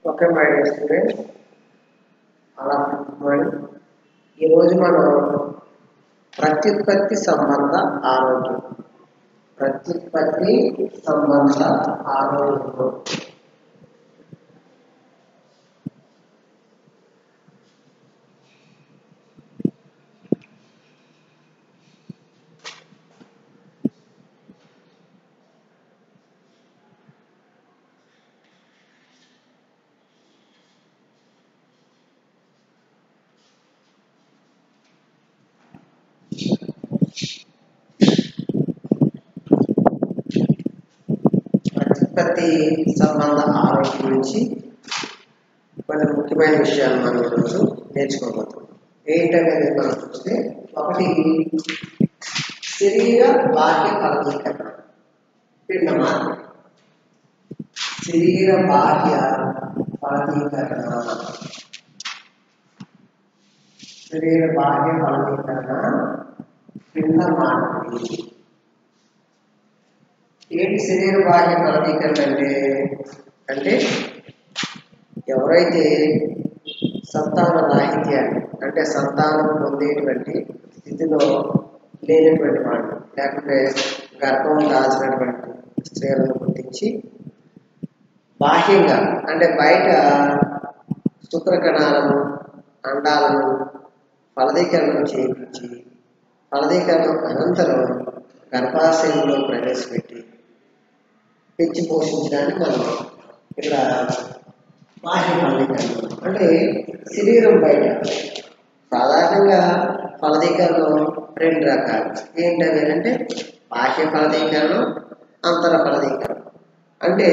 Okay my dear students అలా good ఈరోజు మనం ప్రత్యుత్పత్తి సంబంధ ఆరోగ్యం ప్రత్యుత్పత్తి సంబంధ ఆరోగ్యం ప్రత్యుత్పత్తి సంబంధ ఆరోగ్యం గురించి కొన్ని ముఖ్యమైన విషయాలు మనం ఈరోజు నేర్చుకోబోతున్నాం ఏంటనేది మనం చూస్తే ఒకటి శరీర బాహ్య ఫలదీకరణ పిండ మార్గం శరీర బాహ్య ఫలదీకరణ శరీర బాహ్య ఫలదీకరణ పిండ మార్పిడి ఏంటి శరీర బాహ్య ఫలదీకరణ అంటే అంటే ఎవరైతే సంతాన రాహిత్యాన్ని అంటే సంతానం పొందేటువంటి స్థితిలో లేనటువంటి వాళ్ళు లేకపోతే గర్భం దాల్చినటువంటి స్త్రీలను గుర్తించి బాహ్యంగా అంటే బయట శుక్రకణాలను అండాలను ఫలదీకరణం చేయించి ఫలదీకరణం అనంతరం గర్భాశయంలో ప్రవేశపెట్టి పెంచి పోషించడానికి మనం ఇక్కడ బాహ్య ఫలదీకరణం అంటే శరీరం బయట సాధారణంగా ఫలదీకరణం రెండు రకాలు ఏంటవి అంటే బాహ్య ఫలదీకరణం అంతర ఫలదీకరణం అంటే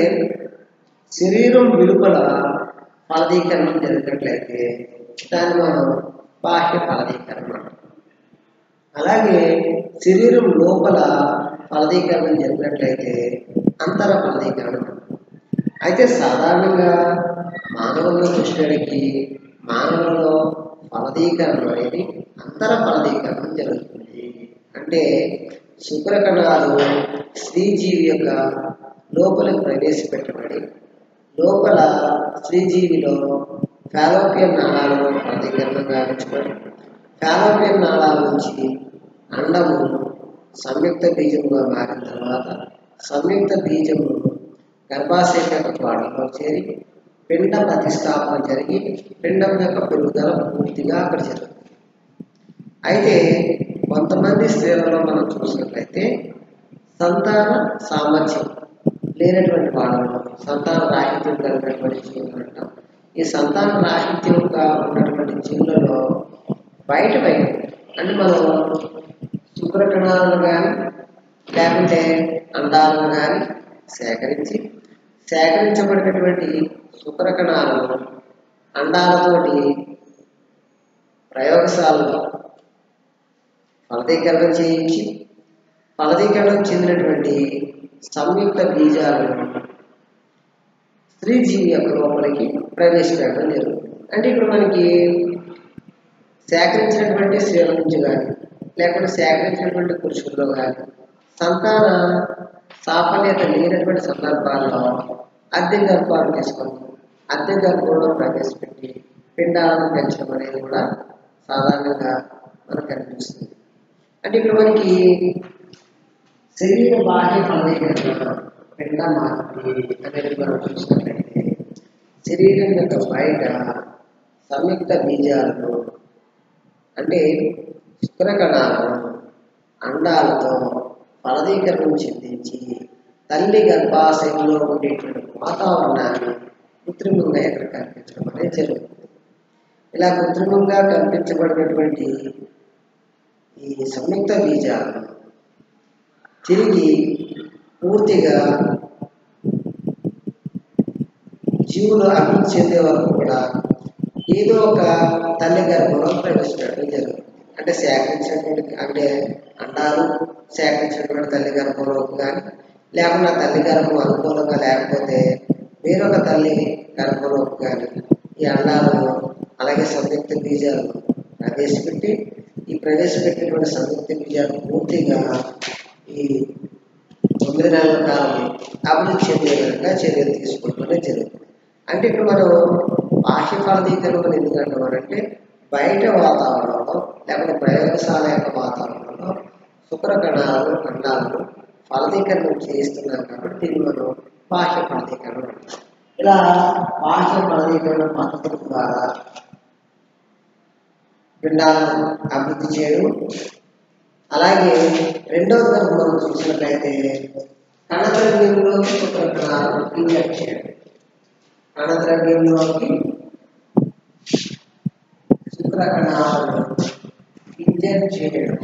శరీరం వెలుపల ఫలదీకరణం జరిగినట్లయితే దాన్ని మనం బాహ్య ఫలదీకరణ అంటాం. అలాగే శరీరం లోపల ఫలదీకరణ జరిగినట్లయితే అంతర ఫలదీకరణ అంటాం. అయితే సాధారణంగా మానవుల్లో కృష్ణుడికి మానవుల్లో ఫలదీకరణ అనేది అంతర ఫలదీకరణం జరుగుతుంది అంటే శుక్రకణాలు స్త్రీజీవి యొక్క లోపలికి ప్రవేశపెట్టబడి లోపల స్త్రీజీవిలో ఫాలోపియన్ నాళాలను ఫలదీకరణ గావించబడి ఫాలోపియన్ నాళాల నుంచి అండము సంయుక్త బీజముగా మారిన తర్వాత సంయుక్త బీజము గర్భాశయం యొక్క ద్వారంలో చేరి పిండ ప్రతిష్టాపన జరిగి పిండం యొక్క పెరుగుదల పూర్తిగా అక్కడ జరుగుతుంది అయితే కొంతమంది స్త్రీలలో మనం చూసినట్లయితే సంతాన సామర్థ్యం లేనటువంటి వాళ్ళలో సంతాన రాహిత్యం కలిగినటువంటి జీవులు అంటాం ఈ సంతాన రాహిత్యంగా ఉన్నటువంటి జీవులలో బయట బయట అంటే మనం శుక్రకణాలను కానీ లేకుంటే అండాలను కానీ సేకరించి సేకరించబడినటువంటి శుక్రకణాలను అండాలతోటి ప్రయోగశాలలో ఫలదీకరణ చేయించి ఫలదీకరణం చెందినటువంటి సంయుక్త బీజాలను స్త్రీజీవి యొక్క లోపలికి ప్రవేశపెట్టడం జరుగుతుంది అంటే ఇప్పుడు మనకి సేకరించినటువంటి స్త్రీల నుంచి కానీ లేకుంటే సేకరించినటువంటి పురుషుల్లో కానీ సంతాన సాఫల్యత లేనటువంటి సందర్భాల్లో అద్దె గర్భాలు తీసుకొని అద్దె గర్భంలో ప్రవేశపెట్టి పిండాలను పెంచడం అనేది కూడా సాధారణంగా మనకు కనిపిస్తుంది అంటే ఇక్కడ మనకి శరీర బాహ్య ఫలదీకరణ పిండ మార్పిడి అనేది మనం చూసినట్లయితే శరీరం యొక్క బయట సంయుక్త బీజాలను అంటే శుక్రకణాలను అండాలతో ఫలదీకరణం చెందించి తల్లి గర్భాశయంలో ఉండేటువంటి వాతావరణాన్ని కృత్రిమంగా ఇక్కడ కల్పించడం అనేది జరుగుతుంది ఇలా కృత్రిమంగా కల్పించబడినటువంటి ఈ సంయుక్త బీజాలను తిరిగి పూర్తిగా జీవులు అభివృద్ధి చెందే వరకు కూడా ఏదో ఒక తల్లి గర్భంలో ప్రవేశపెట్టడం జరుగుతుంది అంటే సేకరించినటువంటి అంటే అండాలు సేకరించినటువంటి తల్లి గర్భంలో కానీ లేకుండా తల్లి గర్భం అనుకూలంగా లేకపోతే వేరొక తల్లి గర్భంలో కానీ ఈ అండాలను అలాగే సంయుక్త బీజాలను ప్రవేశపెట్టి ఈ ప్రవేశపెట్టినటువంటి సంయుక్త బీజాలు పూర్తిగా ఈ తొమ్మిది నెలల కాలం అభివృద్ధి చెందే విధంగా చర్యలు తీసుకోవడం జరుగుతుంది అంటే ఇక్కడ మనం బాహ్య ఫలదీకరణ ఎందుకు అంటామనంటే బయట వాతావరణంలో లేకపోతే ప్రయోగశాల యొక్క వాతావరణంలో శుక్ర కణాలు అండాలను ఫలదీకరణం చేస్తున్నాం కాబట్టి దీన్ని మనం బాహ్య ఫలదీకరణ అంటాం ఇలా బాహ్య ఫలదీకరణ పద్ధతుల ద్వారా పిండాలను అభివృద్ధి చేయడం అలాగే రెండవ కనుక మనం చూసినట్లయితే కణద్రవ్యంలోకి శుక్ర కణాలను ఇంజెక్ట్ చేయడం కణద్రవ్యంలోకి శుక్ర కణాలను ఇంజెక్ట్ చేయడం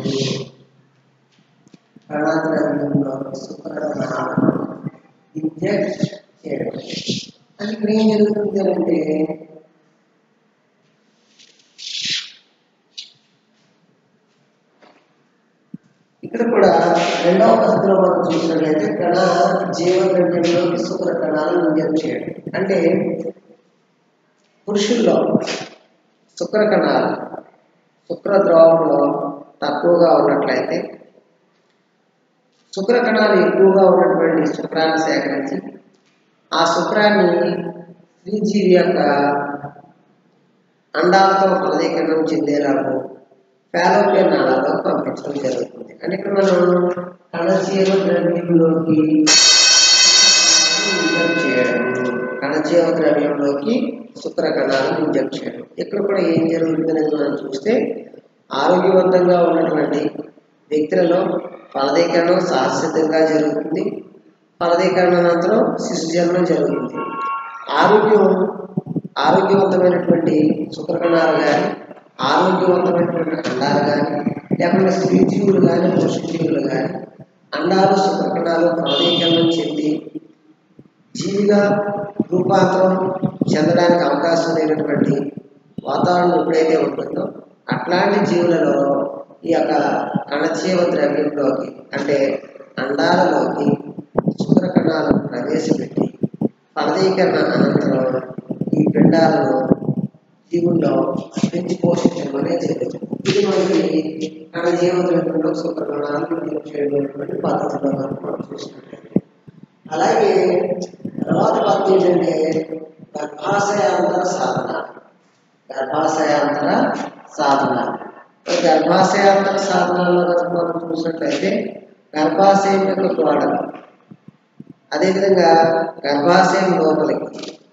కణద్రవ్యంలోకి శుక్ర కణాలను ఇంజెక్ట్ చేయడం అది ఇక్కడ ఏం జరుగుతుంది అంటే ఇక్కడ కూడా రెండవ పద్ధతిలో మనం చూసినట్లయితే కణ జీవద్రవ్యంలోకి శుక్ర కణాలను ఇంజెక్ట్ చేయడం అంటే పురుషుల్లో శుక్ర కణాలు శుక్ర ద్రవంలో తక్కువగా ఉన్నట్లయితే శుక్ర కణాలు ఎక్కువగా ఉన్నటువంటి శుక్రాన్ని సేకరించి ఆ శుక్రాన్ని స్త్రీజీవి యొక్క అండాలతో ఫలదీకరణం చెందేలాగా ఫాలోపియన్ నాళాలకు పంపించడం జరుగుతుంది అంటే ఇక్కడ మనం కణజీవ ద్రవ్యంలోకి ఇంజెక్ట్ చేయడం కణజీవ ద్రవ్యంలోకి శుక్ర కణాలను ఇంజెక్ట్ చేయడం ఇక్కడ కూడా ఏం జరుగుతుంది అనేది మనం చూస్తే ఆరోగ్యవంతంగా ఉన్నటువంటి వ్యక్తులలో ఫలదీకరణం శాశ్వతంగా జరుగుతుంది ఫలదీకరణ అనంతరం శిశు జన్మం జరుగుతుంది ఆరోగ్యం ఆరోగ్యవంతమైనటువంటి శుక్రకణాలు కానీ ఆరోగ్యవంతమైనటువంటి అండాలు కానీ లేకుంటే స్త్రీ జీవులు కానీ పురుష జీవులు కానీ అండాలు శుక్రకణాలు ఫలదీకరణం చెంది జీవిగా రూపాంతరం చెందడానికి అవకాశం లేనటువంటి వాతావరణం ఎప్పుడైతే ఉంటుందో అట్లాంటి జీవులలో ఈ యొక్క కణజీవ ద్రవ్యంలోకి అంటే అండాలలోకి శుక్రకణాలను ప్రవేశపెట్టి ఫలదీకరణ అనంతరం ఈ పిండాలను జీవుల్లో పెంచి పోషించడం అనేది జరుగుతుంది ఇది మనకి కణజీవ ద్రవ్యంలో శుక్రకణాలను చేయడం పద్ధతిలో మనం చూసినట్లయితే అలాగే తర్వాత పద్ధతి ఏంటంటే గర్భాశయాంతర సాధన గర్భాశయాంతర సాధన ఈ గర్భాశయాంతర సాధనలో కనుక మనం చూసినట్లయితే గర్భాశయం యొక్క గోడలు అదేవిధంగా గర్భాశయం లోపలికి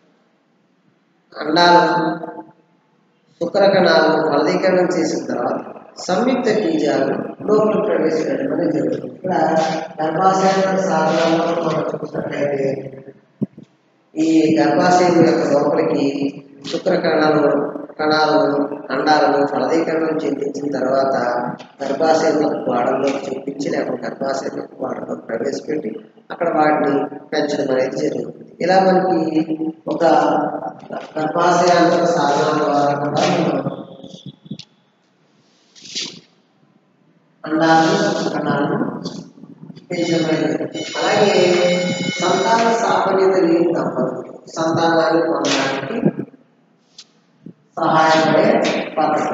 అండాలను శుక్రకణాలను ఫలదీకరణం చేసిన తర్వాత సంయుక్త బీజాలు లోపల ప్రవేశించడం అనేది జరుగుతుంది ఇక్కడ గర్భాశయం సాధనలో మనం చూసినట్లయితే ఈ గర్భాశయం యొక్క లోపలికి శుక్ర కణాలు కణాలను అండాలను ఫలదీకరణం చెందించిన తర్వాత గర్భాశయంలో వాడల్లోకి చూపించి లేకపోతే గర్భాశయంలో వాడల్లో ప్రవేశపెట్టి అక్కడ వాటిని పెంచడం అనేది జరుగుతుంది ఇలా మనకి ఒక గర్భాశయాంతర సాధనాల ద్వారా కూడా మనం అండాలను కణాలను పెంచబడింది అలాగే సంతాన సాఫల్యత లేని దంపతులు సంతానాన్ని పొందడానికి సహాయపడే పద్ధతి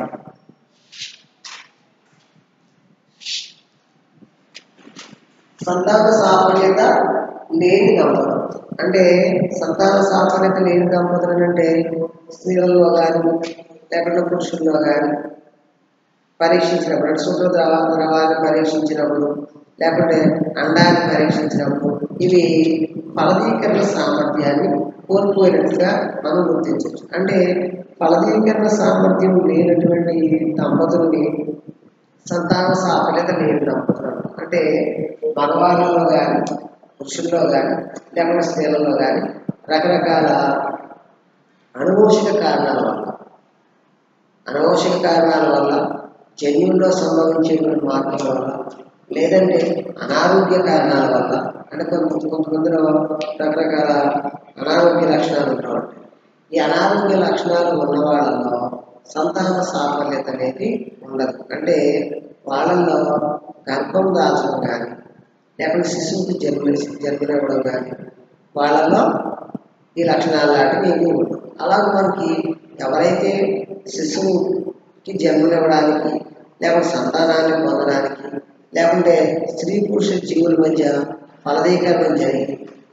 సంతాన సాఫల్యత లేని దంపతులు అంటే సంతాన సాఫల్యత లేని దంపతులు అంటే స్త్రీలలో కానీ లేకుంటే పురుషుల్లో కానీ పరీక్షించినప్పుడు అంటే శుక్ర ద్రవ ద్రవాన్ని పరీక్షించినప్పుడు లేకుంటే అండాన్ని పరీక్షించినప్పుడు ఇవి ఫలదీకరణ సామర్థ్యాన్ని కోల్పోయినట్టుగా మనం గుర్తించవచ్చు అంటే ఫలదీకరణ సామర్థ్యం లేనటువంటి దంపతుల్ని సంతాన సాఫల్యత లేని దంపతులు అంటారు. అంటే మగవాళ్ళలో కానీ పురుషుల్లో కానీ లేకుంటే స్త్రీలలో కానీ రకరకాల అనుభూషిక కారణాల వల్ల అనవసర కారణాల వల్ల జన్యుల్లో సంభవించేటువంటి మార్పుల వల్ల లేదంటే అనారోగ్య కారణాల వల్ల అంటే కొంత కొంతమందిలో రకరకాల అనారోగ్య లక్షణాలు ఉంటాయి ఈ అనారోగ్య లక్షణాలు ఉన్న వాళ్ళలో సంతాన సాఫల్యత అనేది ఉండదు అంటే వాళ్ళల్లో గర్భం దాల్చడం కానీ లేకపోతే శిశువుకి జన్మ జన్మనివ్వడం కానీ వాళ్ళలో ఈ లక్షణాలు లాంటివి ఏమీ ఉండవు అలాగే మనకి ఎవరైతే శిశువుకి జన్మనివ్వడానికి లేకపోతే సంతానాన్ని పొందడానికి లేకుంటే స్త్రీ పురుష జీవుల మధ్య ఫలదీకరణం జరిగి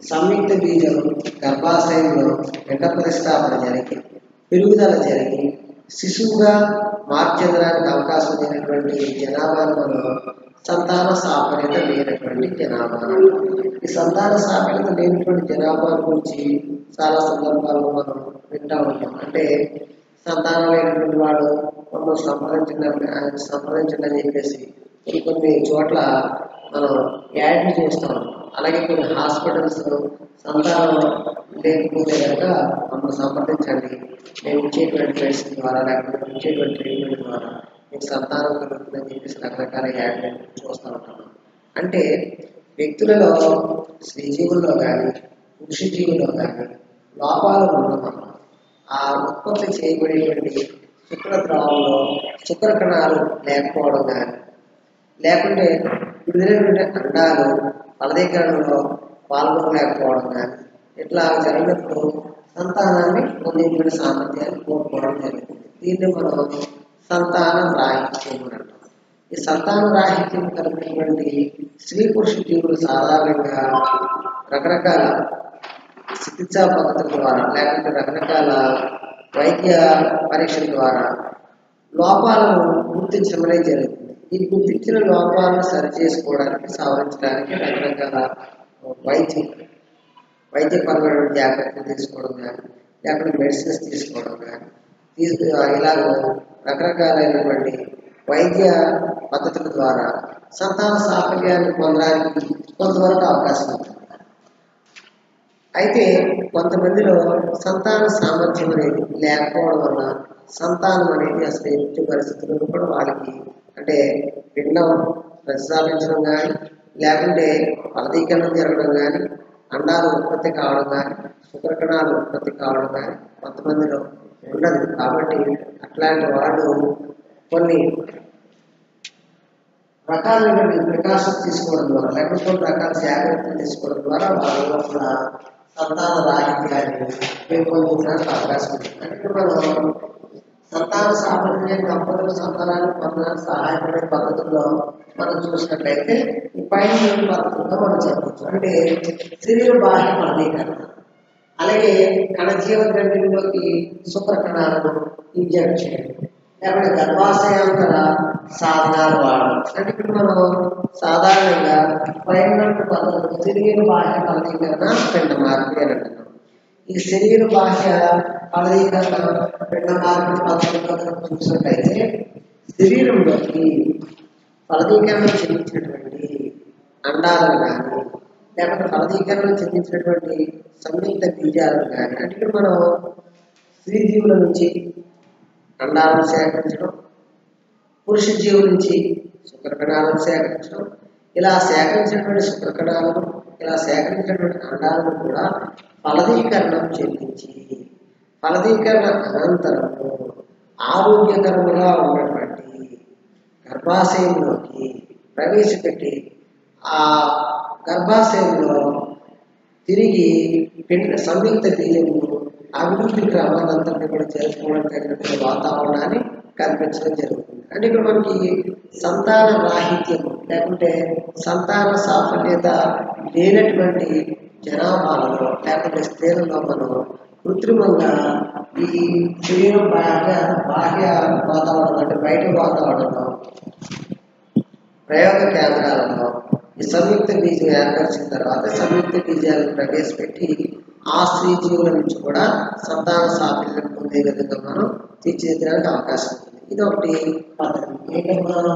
సంయుక్త బీజం గర్భాశయంలో పిండ ప్రతిష్టాపన జరిగి పెరుగుదల జరిగి శిశువుగా మార్చెందడానికి అవకాశం లేనటువంటి జనాభాను మనం సంతాన సాఫల్యత లేనటువంటి జనాభా ఈ సంతాన సాఫల్యత లేనటువంటి జనాభా గురించి చాలా సందర్భాల్లో మనం వింటా ఉంటాం అంటే సంతానం లేనటువంటి వాడు మమ్మల్ని సంప్రదించండి ఆయన సంప్రదించండి అని చెప్పేసి కొన్ని కొన్ని చోట్ల మనం యాడ్లు చేస్తాం అలాగే కొన్ని హాస్పిటల్స్ సంతానం లేకపోతే కనుక మమ్మల్ని సంప్రదించండి మేము ఇచ్చేటువంటి మెడిసిన్ ద్వారా లేకపోతే మేము ఇచ్చేటువంటి ట్రీట్మెంట్ ద్వారా మీకు సంతానం కలుగుతుందని చెప్పేసి రకరకాల యాడ్లు చూస్తూ ఉంటాం అంటే వ్యక్తులలో స్త్రీజీవుల్లో కానీ పురుష జీవుల్లో కానీ లోపాలు ఉండడం ఆ ఉత్పత్తి చేయబడేటువంటి శుక్ర ద్రవంలో శుక్ర కణాలు లేకపోవడం కానీ లేకుంటే విడుదలైనటువంటి అండాలు ఫలదీకరణలో పాల్గొనలేకపోవడం కానీ ఇట్లా జరిగినప్పుడు సంతానాన్ని పొందేటువంటి సామర్థ్యాన్ని కోల్పోవడం జరుగుతుంది దీన్ని మనం సంతాన రాహిత్యం అని అంటాం ఈ సంతాన రాహిత్యం కలిగినటువంటి స్త్రీ పురుష జీవులు సాధారణంగా రకరకాల చికిత్సా పద్ధతుల ద్వారా లేకుంటే రకరకాల వైద్య పరీక్షల ద్వారా లోపాలను గుర్తించడం అనేది జరుగుతుంది ఈ గుర్తించిన లోపాలను సరి చేసుకోవడానికి సవరించడానికి రకరకాల వైద్యం వైద్యపరమైన జాగ్రత్తలు తీసుకోవడం కానీ లేకుంటే మెడిసిన్స్ తీసుకోవడం కానీ తీసుకు ఇలాగ రకరకాలైనటువంటి వైద్య పద్ధతుల ద్వారా సంతాన సాఫల్యాన్ని పొందడానికి కొంతవరకు అవకాశం ఉంటుంది అయితే కొంతమందిలో సంతాన సామర్థ్యం అనేది లేకపోవడం వల్ల సంతానం అనేది అసలు ఎట్టి పరిస్థితుల్లో కూడా వాళ్ళకి అంటే పిండం ప్రతిష్టాపించడం కానీ లేకుంటే ఫలదీకరణం జరగడం కానీ అండాలు ఉత్పత్తి కావడం కానీ శుక్రకణాలు ఉత్పత్తి కావడం కానీ కొంతమందిలో ఉండదు కాబట్టి అట్లాంటి వాళ్ళు కొన్ని రకాలైనటువంటి ప్రికాషన్స్ తీసుకోవడం ద్వారా లేకపోతే కొన్ని రకాల జాగ్రత్తలు తీసుకోవడం ద్వారా వాళ్ళ లోపల సంతాన రాహిత్యాన్ని పెంపొందించడానికి అవకాశం ఉంది అంటే మనం సంతాన సామర్థ్యాన్ని దంపతుల సంతానాన్ని పొందడానికి సహాయపడే పద్ధతుల్లో మనం చూసినట్లయితే ఈ పైన ఉన్న పద్ధతుల్లో మనం చెప్పచ్చు అంటే శరీర బాహ్య ఫలదీకరణ అలాగే కణజీవ గ్రంథిలోకి శుక్ర కణాలను ఇంజెక్ట్ చేయడం లేకపోతే గర్భాశయాంతర సాధనాలు వాడడం అంటే ఇప్పుడు మనం సాధారణంగా పైన పద్ధతులు శరీర బాహ్య ఫలదీకరణ పిండ మార్పిడి అని అంటున్నాం ఈ శరీర బాహ్య ఫలదీకరణ పిండ మార్పిడి పద్ధతుల్లో కనుక చూసినట్లయితే శరీరంలోకి ఫలదీకరణ చెందించినటువంటి అండాలను కానీ లేకపోతే ఫలదీకరణ చెందించినటువంటి సంయుక్త బీజాలను కానీ అంటే ఇప్పుడు మనం స్త్రీ జీవుల నుంచి అండాలను సేకరించడం పురుష జీవుల నుంచి శుక్రకణాలను సేకరించడం ఇలా సేకరించినటువంటి శుక్రకణాలను ఇలా సేకరించినటువంటి అండాలను కూడా ఫలదీకరణం చెందించి ఫలదీకరణ అనంతరము ఆరోగ్యకరముగా ఉన్నటువంటి గర్భాశయంలోకి ప్రవేశపెట్టి ఆ గర్భాశయంలో తిరిగి పిండ సంయుక్త బీజము అభివృద్ధి క్రమానంతరం కూడా చేసుకోవడం తగినటువంటి వాతావరణాన్ని కల్పించడం జరుగుతుంది అంటే ఇప్పుడు మనకి సంతాన రాహిత్యం లేకుంటే సంతాన సాఫల్యత లేనటువంటి జనాభాలలో లేకుంటే స్త్రీలలో మనం కృత్రిమంగా ఈ శరీరం బాహ్య బాహ్య వాతావరణం అంటే బయట వాతావరణంలో ప్రయోగ కేంద్రాలలో ఈ సంయుక్త బీజం ఏర్పరిచిన తర్వాత సంయుక్త బీజాలను ప్రవేశపెట్టి ఆ స్త్రీ జీవుల నుంచి కూడా సంతాన సాఫల్యం పొందే విధంగా మనం తీర్చిదిద్దడానికి అవకాశం ఉంది ఇది ఒకటి పద్ధతి ఏంటంటే మనం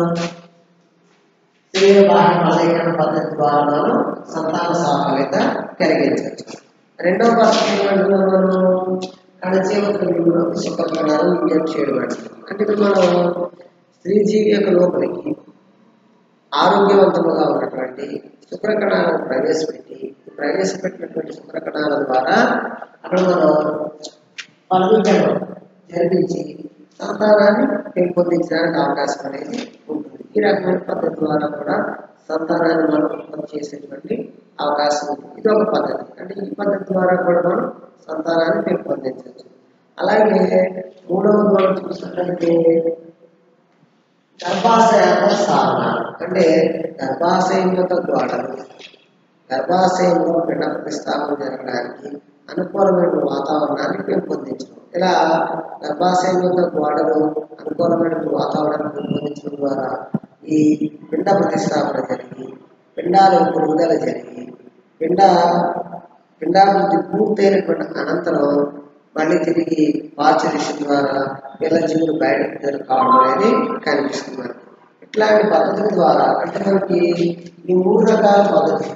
శరీర బాహ్య ఫలీకరణ పద్ధతి ద్వారా మనం సంతాన సాఫల్యత కలిగించవచ్చు రెండవ పద్ధతి ఏమంటే మనం కణజీవ క్రిములకు శుక్రకణాలు ఇంజెక్ట్ చేయడం అంటారు. అంటే ఇప్పుడు మనం స్త్రీ జీవి యొక్క లోపలికి ఆరోగ్యవంతముగా ఉన్నటువంటి శుక్రకణాలను ప్రవేశపెట్టి ప్రవేశపెట్టినటువంటి శుక్రకణాల ద్వారా అక్కడ మనం ఫలదీకరణ జరిపించి సంతానాన్ని పెంపొందించడానికి అవకాశం అనేది ఉంటుంది ఈ రకమైన పద్ధతి ద్వారా కూడా సంతానాన్ని మనం ఉత్పత్తి చేసేటువంటి అవకాశం ఉంది ఇది ఒక పద్ధతి అంటే ఈ పద్ధతి ద్వారా కూడా మనం సంతానాన్ని పెంపొందించవచ్చు అలాగే మూడవది మనం చూసినట్లయితే గర్భాశయ సాధన అంటే గర్భాశయం యొక్క గోడలు గర్భాశయంలో పిండ ప్రతిస్థాపన జరగడానికి అనుకూలమైన వాతావరణాన్ని పెంపొందించడం ఇలా గర్భాశయం యొక్క గోడలు అనుకూలమైన వాతావరణాన్ని పెంపొందించడం ద్వారా ఈ పిండ ప్రతిస్థాపన జరిగి పిండాలు పెరుగుదల జరిగి పిండ పిండాభివృద్ధి పూర్తయినటువంటి అనంతరం మళ్ళీ తిరిగి పాచరిషన్ ద్వారా పిల్ల జీవులు బయటకు కావడం అనేది కనిపిస్తుంది మనకి. ఇట్లాంటి పద్ధతుల ద్వారా అంటే మనకి ఈ మూడు రకాల పద్ధతి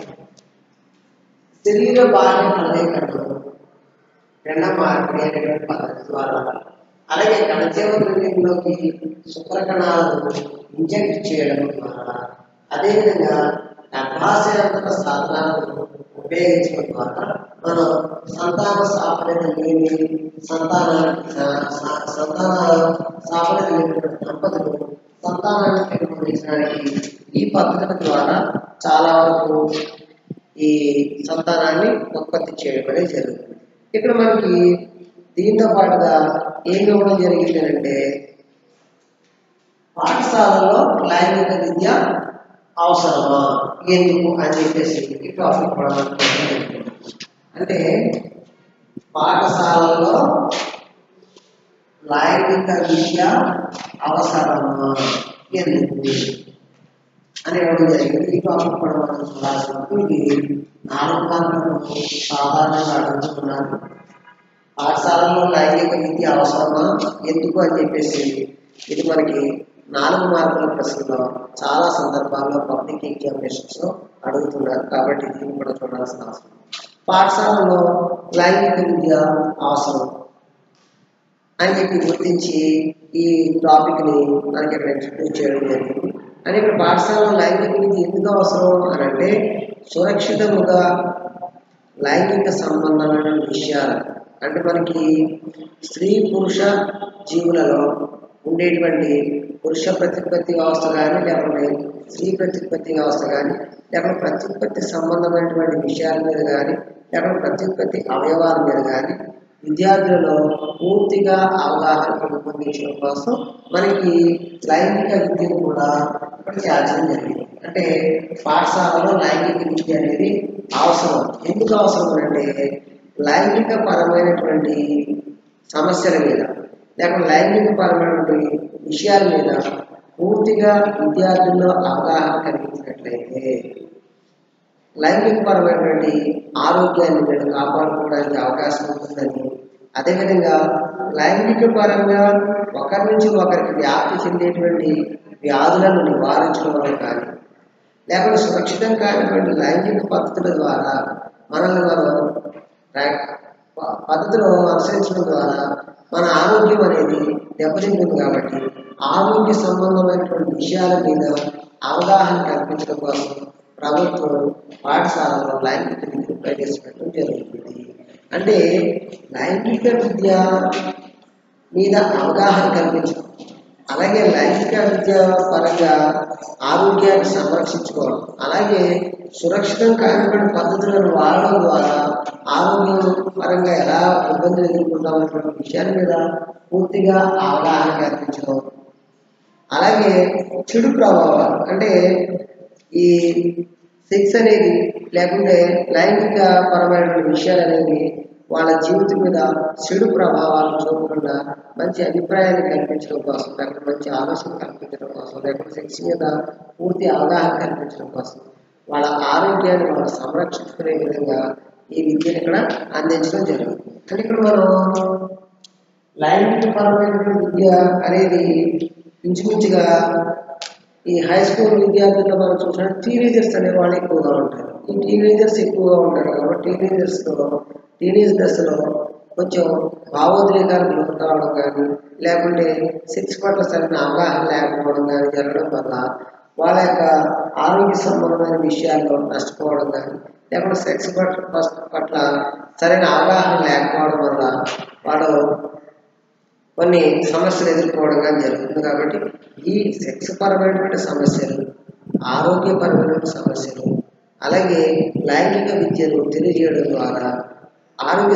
శరీర బాహ్య కదలికలు పిండ మార్పిడి అనేటువంటి పద్ధతి ద్వారా అలాగే కణజీవనంలోకి శుక్రకణాలను ఇంజెక్ట్ చేయడం ద్వారా అదేవిధంగా గర్భాశయాంతర సాధనాలను ఉపయోగించడం ద్వారా మనం సంతాన సాఫల్యత లేని సంతానానికి స- స- సంతాన సాఫల్యత లేనటువంటి దంపతులు సంతానాన్ని పెంపొందించడానికి ఈ పద్ధతుల ద్వారా చాలా వరకు ఈ సంతానాన్ని ఉత్పత్తి చేయడం అనేది జరుగుతుంది ఇక్కడ మనకి దీంతో పాటుగా ఏమి ఇవ్వడం జరిగింది అంటే పాఠశాలలో లైంగిక విద్య అవసరమా ఎందుకు అని చెప్పేసి ఈ టాపిక్ కూడా మనకు ఇవ్వడం జరిగింది. అంటే పాఠశాలలో లైంగిక విద్య అవసరమా ఎందుకు అని ఇవ్వడం జరిగింది ఈ టాపిక్ కూడా మనం చూడాల్సినప్పుడు ఇది నాలుగు మార్కులు సాధారణంగా అడుగుతున్నారు పాఠశాలలో లైంగిక విద్య అవసరమా ఎందుకు అని చెప్పేసి ఇది మనకి నాలుగు మార్కుల ప్రశ్నలో చాలా సందర్భాల్లో పబ్లిక్ ఎగ్జామినేషన్స్ అడుగుతున్నారు కాబట్టి దీన్ని కూడా చూడాల్సిన అవసరం పాఠశాలలో లైంగిక విద్య అవసరం అని చెప్పి గుర్తించి ఈ టాపిక్ని మనకి ఇక్కడ ఇంట్రడ్యూస్ చేయడం జరిగింది అని ఇక్కడ పాఠశాలలో లైంగిక విద్య ఎందుకు అవసరం అని అంటే సురక్షితముగా లైంగిక సంబంధమైన విషయాలు అంటే మనకి స్త్రీ పురుష జీవులలో ఉండేటువంటి పురుష ప్రత్యుత్పత్తి వ్యవస్థ కానీ లేకపోతే స్త్రీ ప్రత్యుత్పత్తి వ్యవస్థ కానీ లేకపోతే ప్రత్యుత్పత్తి సంబంధమైనటువంటి విషయాల మీద కానీ లేకపోతే ప్రత్యుత్పత్తి అవయవాల మీద కానీ విద్యార్థులలో పూర్తిగా అవగాహన పెంపొందించడం కోసం మనకి లైంగిక విద్యను కూడా ఇక్కడ చేర్చడం జరిగింది అంటే పాఠశాలలో లైంగిక విద్య అనేది అవసరం ఎందుకు అవసరం అంటే లైంగిక పరమైనటువంటి సమస్యల మీద లేకపోతే లైంగిక పరమైనటువంటి విషయాల మీద పూర్తిగా విద్యార్థుల్లో అవగాహన కలిగించినట్లయితే లైంగిక పరమైనటువంటి ఆరోగ్యాన్ని వీళ్ళు కాపాడుకోవడానికి అవకాశం ఉంటుందని అదేవిధంగా లైంగిక పరంగా ఒకరి నుంచి ఒకరికి వ్యాప్తి చెందేటువంటి వ్యాధులను నివారించడం కానీ లేకపోతే సురక్షితం కానిటువంటి లైంగిక పద్ధతుల ద్వారా మనల్ని మనం రా- ప- పద్ధతులు అనుసరించడం ద్వారా మన ఆరోగ్యం అనేది దెబ్బతింటుంది కాబట్టి ఆరోగ్య సంబంధమైనటువంటి విషయాల మీద అవగాహన కల్పించడం కోసం ప్రభుత్వం పాఠశాలలో లైంగిక విద్యను ప్రవేశపెట్టడం జరుగుతుంది అంటే లైంగిక విద్య మీద అవగాహన కల్పించడం అలాగే లైంగిక విద్య పరంగా ఆరోగ్యాన్ని సంరక్షించుకోవడం అలాగే సురక్షితం కానిటువంటి పద్ధతులను వాడడం ద్వారా ఆరోగ్యం పరంగా ఎలా ఇబ్బందులు ఎదుర్కొంటామనేటువంటి విషయాల మీద పూర్తిగా అవగాహన కల్పించడం అలాగే చెడు ప్రభావాలు అంటే ఈ సెక్స్ అనేది లేకుంటే లైంగిక పరమైనటువంటి విషయాలు అనేవి వాళ్ళ జీవితం మీద చెడు ప్రభావాలు చూడకుండా మంచి అభిప్రాయాన్ని కల్పించడం కోసం లేకపోతే మంచి ఆలోచన కల్పించడం కోసం లేకపోతే సెక్స్ మీద పూర్తి అవగాహన కల్పించడం కోసం వాళ్ళ ఆరోగ్యాన్ని వాళ్ళు సంరక్షించుకునే విధంగా ఈ విద్యను ఇక్కడ అందించడం జరుగుతుంది అంటే ఇక్కడ మనం లైంగిక పరమైనటువంటి విద్య అనేది ఇంచుమించుగా ఈ హై స్కూల్ విద్యార్థుల్లో మనం చూసినట్టు టీనేజర్స్ అనే వాళ్ళు ఎక్కువగా ఉంటారు ఈ టీనేజర్స్ ఎక్కువగా ఉంటారు కాబట్టి టీనేజర్స్లో టీనేజ్ దశలో కొంచెం భావోద్రేకాలకు లోను కావడం కానీ లేకుంటే సెక్స్ పట్ల సరైన అవగాహన లేకపోవడం కానీ జరగడం వల్ల వాళ్ళ యొక్క ఆరోగ్య సంబంధమైన విషయాల్లో నష్టపోవడం కానీ లేకుంటే సెక్స్ పట్ల పట్ల సరైన అవగాహన లేకపోవడం వల్ల వాడు కొన్ని సమస్యలు ఎదుర్కోవడం కానీ జరుగుతుంది కాబట్టి ఈ సెక్స్ పరమైనటువంటి సమస్యలు ఆరోగ్యపరమైనటువంటి సమస్యలు అలాగే లైంగిక విద్యను తెలియజేయడం ద్వారా ఆరోగ్య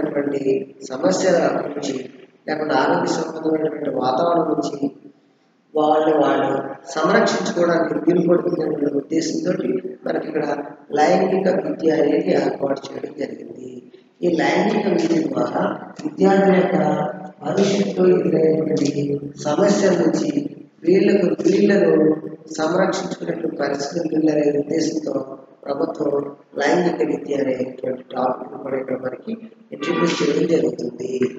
సంబంధమైనటువంటి సమస్యల నుంచి లేకపోతే ఆరోగ్య సంబంధమైనటువంటి వాతావరణం నుంచి వాళ్ళని వాళ్ళు సంరక్షించుకోవడానికి వీలు పడుతుందనే ఉద్దేశంతో మనకి ఇక్కడ లైంగిక విద్య అనేది ఏర్పాటు చేయడం జరిగింది ఈ లైంగిక విద్య ద్వారా విద్యార్థుల యొక్క భవిష్యత్తులో ఎదురైనటువంటి సమస్యల నుంచి వీళ్ళకు వీళ్ళను సంరక్షించుకునే పరిస్థితులు అనే ఉద్దేశంతో ప్రభుత్వం లైంగిక విద్య అనేటువంటి టాపిక్ కూడా ఇక్కడ మనకి ఇంట్రడ్యూస్ చేయడం జరుగుతుంది